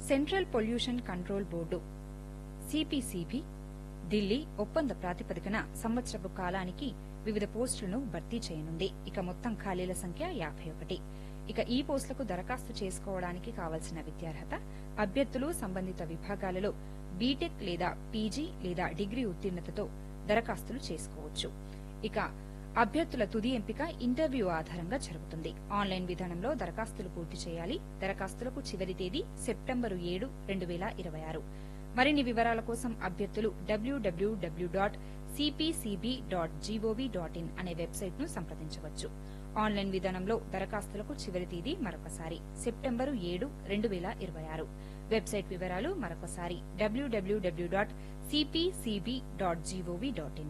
central pollution control board CPCB Delhi ఒప్పంద ప్రాతిపదికన సంవత్సరపు కాలానికి వివిధ పోస్టులను భర్తీ చేయనుంది ఇక మొత్తం ఖాళీల సంఖ్య యాభై ఒకటి ఇక ఈ పోస్టులకు దరఖాస్తు చేసుకోవడానికి కావలసిన విద్యార్హత అభ్యర్థులు సంబంధిత విభాగాలలో బీటెక్ లేదా పీజీ లేదా డిగ్రీ ఉత్తీర్ణతతో దరఖాస్తులు చేసుకోవచ్చు ఇక అభ్యర్థుల తుది ఎంపిక ఇంటర్వ్యూ ఆధారంగా జరుగుతుంది ఆన్లైన్ విధానంలో దరఖాస్తులు పూర్తి చేయాలి దరఖాస్తులకు చివరి తేదీ సెప్టెంబరు ఏడు రెండు వేల ఇరవై ఆరు మరిన్ని వివరాల కోసం అభ్యర్థులు WWW dot CPCB dot GOV dot in అనే వెబ్సైట్ ను సంప్రదించవచ్చు ఆన్లైన్ విధానంలో దరఖాస్తులకు చివరి తేదీ మరొకసారి సెప్టెంబరు ఏడు రెండు వేల ఇరవై ఆరు వెబ్సైట్ వివరాలు మరొకసారి WWW dot CPCB dot GOV dot in